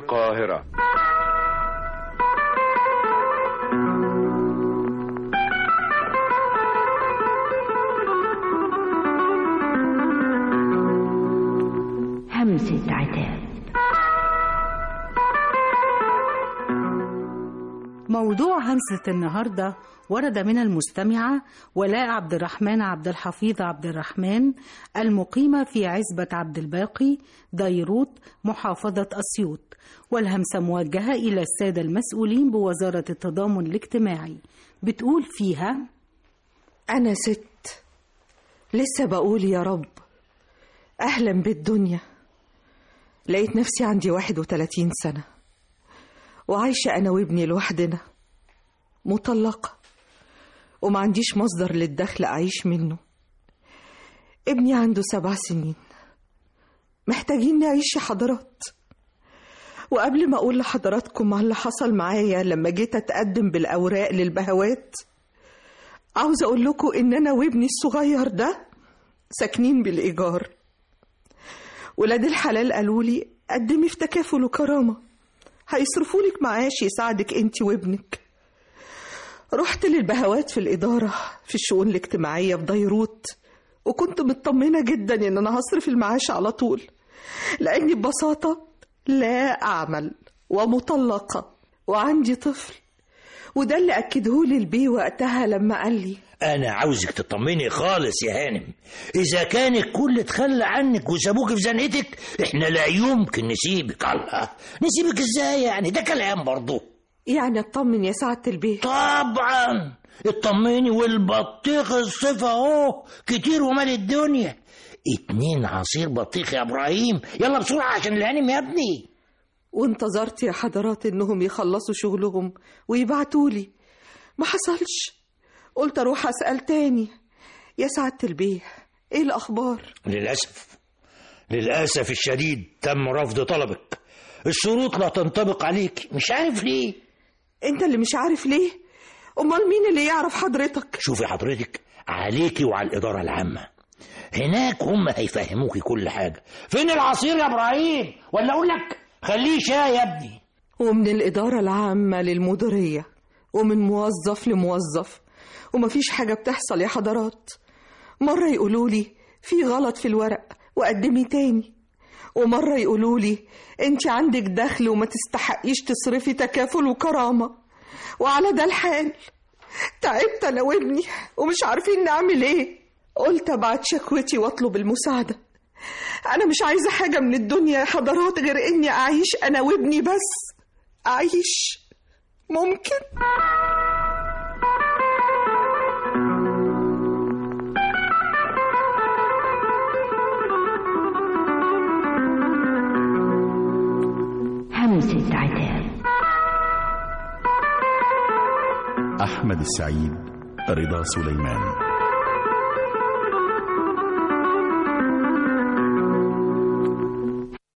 القاهرة همسة عتاب موضوع همسة النهاردة ورد من المستمعة ولاء عبد الرحمن عبد الحفيظ عبد الرحمن المقيمة في عزبة عبد الباقي ديروت محافظة أسيوط والهمسة موجهة إلى السادة المسؤولين بوزارة التضامن الاجتماعي بتقول فيها أنا ست لسه بقول يا رب أهلا بالدنيا لقيت نفسي عندي واحد وتلاتين سنة وعايشة أنا وابني لوحدنا مطلقة وما عنديش مصدر للدخل أعيش منه ابني عنده سبع سنين محتاجين نعيش يا حضرات وقبل ما أقول لحضراتكم على اللي حصل معايا لما جيت أتقدم بالأوراق للبهوات عاوز أقول لكم إن أنا وابني الصغير ده ساكنين بالإيجار ولاد الحلال قالوا لي قدمي في تكافل وكرامة هيصرفوا لك معاش يساعدك انت وابنك رحت للبهوات في الإدارة في الشؤون الاجتماعية في ديروت وكنت مطمنة جدا إن أنا هصرف المعاش على طول لأني ببساطة لا أعمل ومطلقة وعندي طفل وده اللي أكدهولي البيه وقتها لما قال لي أنا عاوزك تطمني خالص يا هانم إذا كان الكل اتخلى عنك وسابوك في زنقتك إحنا لا يمكن نسيبك الله نسيبك إزاي يعني ده كلام برضه يعني اطمن يا سعادة البيه طبعا اطمني والبطيخ الصيف اهو كتير ومال الدنيا اتنين عصير بطيخ يا ابراهيم يلا بسرعه عشان الهانم يا ابني وانتظرت يا حضرات انهم يخلصوا شغلهم ويبعتولي ما حصلش قلت اروح اسال تاني يا سعادة البيه ايه الاخبار للاسف للاسف الشديد تم رفض طلبك الشروط لا تنطبق عليك مش عارف ليه انت اللي مش عارف ليه امال مين اللي يعرف حضرتك شوفي حضرتك عليكي وعلى الإدارة العامة هناك هم هيفهموكي كل حاجة فين العصير يا إبراهيم ولا أقول لك خليه شاي يا ابني ومن الإدارة العامة للمديرية ومن موظف لموظف ومفيش حاجة بتحصل يا حضرات مرة يقولوا لي في غلط في الورق وقدمي تاني ومرة يقولوا لي انت عندك دخل وما تستحقيش تصرفي تكافل وكرامة وعلى ده الحال تعبت انا وابني ومش عارفين نعمل ايه قلت ابعت شكوتي واطلب المساعدة انا مش عايزة حاجة من الدنيا يا حضرات غير اني اعيش انا وابني بس اعيش ممكن همسة عتاب أحمد السعيد رضا سليمان